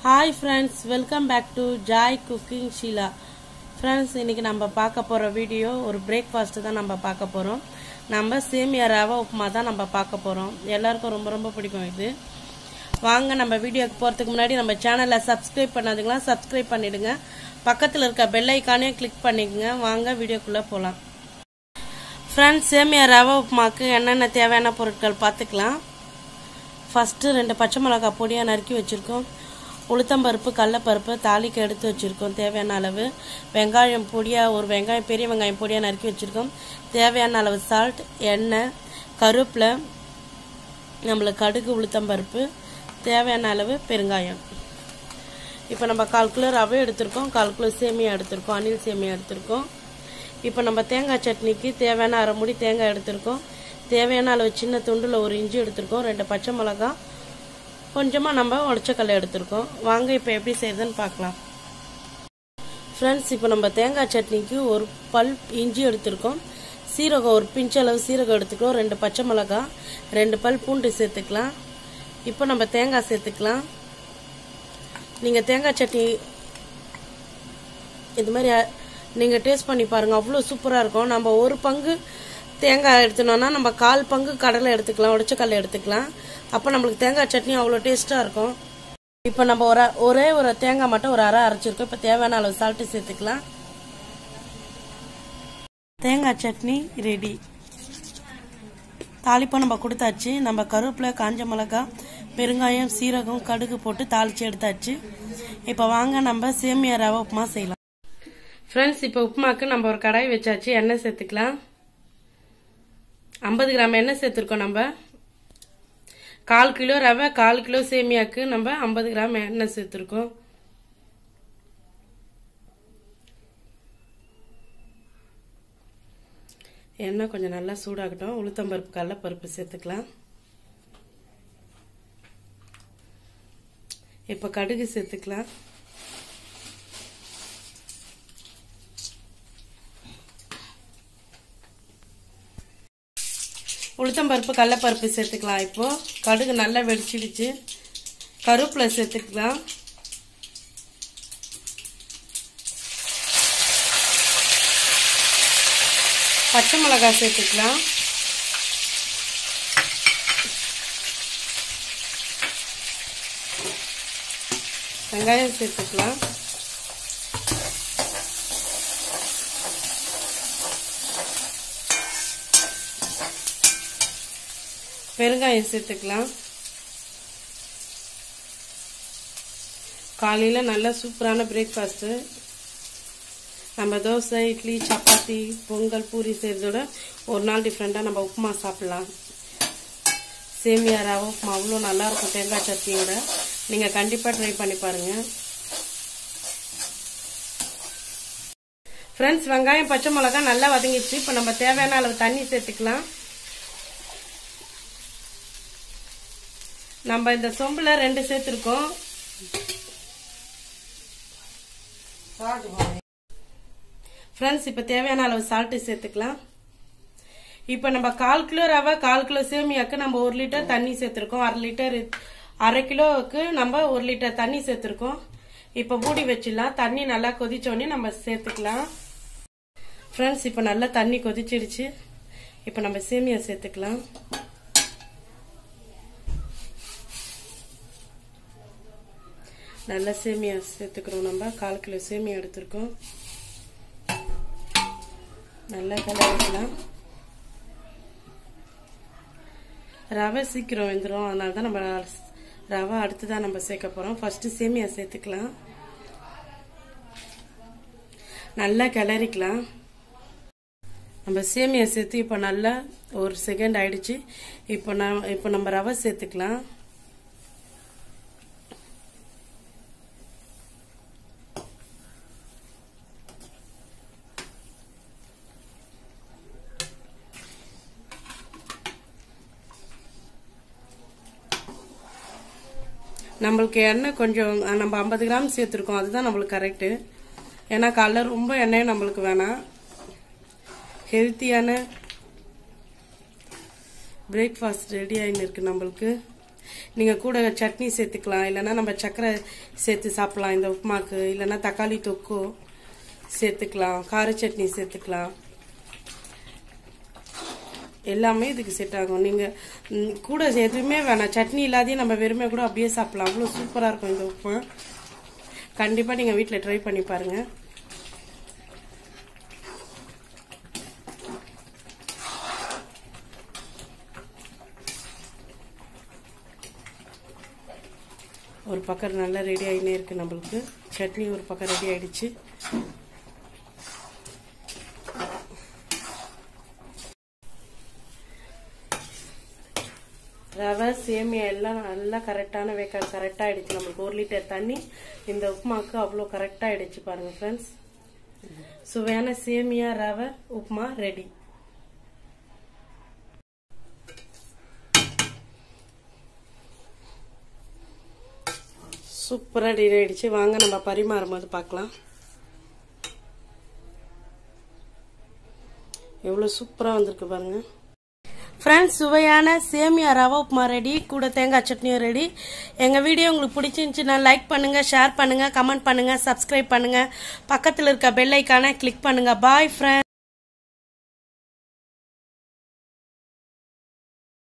hi friends welcome back to joy cooking Sheela friends இன்னைக்கு நம்ம பார்க்க போகிற வீடியோ ஒரு பிரேக்ஃபாஸ்ட்டு தான் நம்ம பார்க்க போகிறோம் நம்ம சேமியா ரவா உப்புமா தான் நம்ம பார்க்க போகிறோம் எல்லாருக்கும் ரொம்ப ரொம்ப பிடிக்கும் இது வாங்க நம்ம வீடியோக்கு போகிறதுக்கு முன்னாடி நம்ம சேனலை சப்ஸ்கிரைப் பண்ணாதுங்களா சப்ஸ்கிரைப் பண்ணிடுங்க பக்கத்தில் இருக்க பெல் ஐக்கானையும் கிளிக் பண்ணிக்கோங்க வாங்க வீடியோக்குள்ளே போகலாம் ஃப்ரெண்ட்ஸ் சேமியா ரவா உப்புமாக்கு என்னென்ன தேவையான பொருட்கள் பார்த்துக்கலாம் ஃபஸ்ட்டு ரெண்டு பச்சை மிளகாய் பொடியாக நறுக்கி வச்சுருக்கோம் உளுத்தம்பருப்பு கடலப்பருப்பு தாளிக்கு எடுத்து வச்சுருக்கோம் தேவையான அளவு வெங்காயம் பொடியாக ஒரு வெங்காயம் பெரிய வெங்காயம் பொடியாக நறுக்கி வச்சுருக்கோம் தேவையான அளவு சால்ட் எண்ணெய் கருவேப்பிலை நம்மளுக்கு கடுகு உளுத்தம்பருப்பு தேவையான அளவு பெருங்காயம் இப்போ நம்ம கால் கிலோ ரவை எடுத்திருக்கோம் கால் கிலோ சேமியா எடுத்திருக்கோம் அணில் சேமியா எடுத்திருக்கோம் இப்போ நம்ம தேங்காய் சட்னிக்கு தேவையான அரை முடி தேங்காய் எடுத்திருக்கோம் தேவையான அளவு சின்ன துண்டில் ஒரு இஞ்சி எடுத்திருக்கோம் ரெண்டு பச்சை மிளகா கொஞ்சமாக நம்ம உடச்சக்கல்லை எடுத்திருக்கோம் வாங்க இப்போ எப்படி செய்யுதுன்னு பார்க்கலாம் ஃப்ரெண்ட்ஸ் இப்போ நம்ம தேங்காய் சட்னிக்கு ஒரு பல் இஞ்சி எடுத்திருக்கோம் சீரகம் ஒரு பிஞ்சு அளவு சீரகம் எடுத்துக்கிறோம் ரெண்டு பச்சை மிளகா ரெண்டு பல் பூண்டு சேர்த்துக்கலாம் இப்போ நம்ம தேங்காய் சேர்த்துக்கலாம் நீங்கள் தேங்காய் சட்னி இது மாதிரி நீங்கள் டேஸ்ட் பண்ணி பாருங்கள் அவ்வளோ சூப்பராக இருக்கும் நம்ம ஒரு பங்கு தேங்காய் எடுத்துனோன்னா நம்ம கால் பங்கு கடலை எடுத்துக்கலாம் உடச்ச கடலை எடுத்துக்கலாம் அப்போ நம்மளுக்கு தேங்காய் சட்னி அவ்வளோ டேஸ்ட்டாக இருக்கும் இப்போ நம்ம ஒரு ஒரே ஒரு தேங்காய் மட்டும் ஒரு அரை அரைச்சிருக்கோம் இப்போ தேவையான அளவு சால்ட்டு சேர்த்துக்கலாம் தேங்காய் சட்னி ரெடி தாளிப்பம் நம்ம கொடுத்தாச்சு நம்ம கருவேப்பிலை காஞ்ச மிளகா பெருங்காயம் சீரகம் கடுகு போட்டு தாளிச்சு எடுத்தாச்சு இப்போ வாங்க நம்ம சேமியா ரவை உப்புமா செய்யலாம் ஃப்ரெண்ட்ஸ் இப்போ உப்புமாக்கு நம்ம ஒரு கடாய் வச்சாச்சு எண்ணெய் சேர்த்துக்கலாம் ஐம்பது கிராம் எண்ணெய் சேர்த்துருக்கோம் நம்ம கால் கிலோ ரவை கால் கிலோ சேமியாக்கு நம்ம ஐம்பது கிராம் எண்ணெய் சேர்த்துருக்கோம் எண்ணெய் கொஞ்சம் நல்லா சூடாகட்டும் உளுத்தம்பருப்பு கடலப்பருப்பு சேர்த்துக்கலாம் இப்போ கடுகு சேர்த்துக்கலாம் உளுத்தம்பருப்பு கடலப்பருப்பு சேர்த்துக்கலாம் இப்போ கடுகு நல்லா வெடிச்சிடுச்சு கருவேப்பிலை சேர்த்துக்கலாம் பச்சை மிளகாய் சேர்த்துக்கலாம் வெங்காயம் சேர்த்துக்கலாம் பெருங்காயம் சேர்த்துக்கலாம் காலையில் நல்ல சூப்பரான பிரேக்ஃபாஸ்ட்டு நம்ம தோசை இட்லி சப்பாத்தி பொங்கல் பூரி செய்கிறதோட ஒரு நாள் டிஃப்ரெண்ட்டாக நம்ம உப்புமா சாப்பிட்லாம் சேமியா ரவை உப்புமா அவ்வளோ நல்லாயிருக்கும் தேங்காய் சட்னியோட நீங்கள் கண்டிப்பாக ட்ரை பண்ணி பாருங்கள் ஃப்ரெண்ட்ஸ் வெங்காயம் பச்சை மிளகா நல்லா வதங்கிச்சு இப்போ நம்ம தேவையான அளவு தண்ணி சேர்த்துக்கலாம் நம்ம இந்த சொம்பில் ரெண்டு சேர்த்துருக்கோம் ஃப்ரெண்ட்ஸ் இப்போ தேவையான அளவு சால்ட்டு சேர்த்துக்கலாம் இப்போ நம்ம கால் கிலோ ரவை கால் கிலோ சேமியாக்கு நம்ம ஒரு லிட்டர் தண்ணி சேர்த்துருக்கோம் அரை லிட்டர் அரை கிலோவுக்கு நம்ம ஒரு லிட்டர் தண்ணி சேர்த்துருக்கோம் இப்போ மூடி வச்சிடலாம் தண்ணி நல்லா கொதிச்சோடனே நம்ம சேர்த்துக்கலாம் ஃப்ரெண்ட்ஸ் இப்போ நல்லா தண்ணி கொதிச்சிடுச்சு இப்போ நம்ம சேமியா சேர்த்துக்கலாம் நல்ல சேமியா சேர்த்துக்கிறோம் நம்ம கால் கிலோ சேமியா எடுத்திருக்கோம் நல்லா கலரிக்கலாம் ரவை சீக்கிரம் வெந்துடும் அதனால தான் நம்ம ரவை அடுத்து தான் நம்ம சேர்க்க போகிறோம் ஃபஸ்ட்டு சேமியா சேர்த்துக்கலாம் நல்லா கிளறிக்கலாம் நம்ம சேமியா சேர்த்து இப்போ நல்லா ஒரு செகண்ட் ஆயிடுச்சு இப்போ நான் இப்போ நம்ம ரவை சேர்த்துக்கலாம் நம்மளுக்கு எண்ணெய் கொஞ்சம் நம்ம ஐம்பது கிராம் சேர்த்துருக்கோம் அதுதான் நம்மளுக்கு கரெக்டு ஏன்னா காலைல ரொம்ப எண்ணெயும் நம்மளுக்கு வேணாம் ஹெல்த்தியான பிரேக்ஃபாஸ்ட் ரெடி ஆகின்னு இருக்கு நம்மளுக்கு நீங்கள் கூட சட்னி சேர்த்துக்கலாம் இல்லைன்னா நம்ம சர்க்கரை சேர்த்து சாப்பிடலாம் இந்த உப்புமாக்கு இல்லைன்னா தக்காளி தொக்கு சேர்த்துக்கலாம் கார சட்னி சேர்த்துக்கலாம் எல்லாமே இதுக்கு செட் ஆகும் நீங்கள் ம், கூட எதுவுமே வேணாம் சட்னி இல்லாதையும் நம்ம வெறுமே கூட அப்படியே சாப்பிடலாம் அவ்வளோ சூப்பராக இருக்கும் இந்த உப்புமா கண்டிப்பாக நீங்கள் வீட்டில் ட்ரை பண்ணி பாருங்கள் ஒரு பக்கம் நல்லா ரெடி ஆகினே இருக்கு நம்மளுக்கு சட்னி ஒரு பக்கம் ரெடி ஆயிடுச்சு ரவை சேமியா எல்லாம் நல்லா கரெக்டான வேக்க கரெக்டாக ஆயிடுச்சு நம்மளுக்கு ஒரு லிட்டர் தண்ணி இந்த உப்புமாக்கு அவ்வளோ கரெக்டாக ஆயிடுச்சு பாருங்க ஃப்ரெண்ட்ஸ் சுவையான சேமியா ரவை உப்புமா ரெடி சூப்பராக ரெடி ஆயிடுச்சு வாங்க நம்ம பரிமாறும் போது பார்க்கலாம் எவ்வளோ சூப்பராக வந்திருக்கு பாருங்க ஃப்ரெண்ட்ஸ் சுவையான சேமியா ரவா உப்புமா ரெடி கூட தேங்காய் சட்னியும் ரெடி எங்கள் வீடியோ உங்களுக்கு பிடிச்சிருந்துச்சுன்னா லைக் பண்ணுங்கள் ஷேர் பண்ணுங்கள் கமெண்ட் பண்ணுங்கள் சப்ஸ்கிரைப் பண்ணுங்கள் பக்கத்தில் இருக்க பெல் ஐக்கானை கிளிக் பண்ணுங்கள் பாய் ஃப்ரெண்ட்ஸ்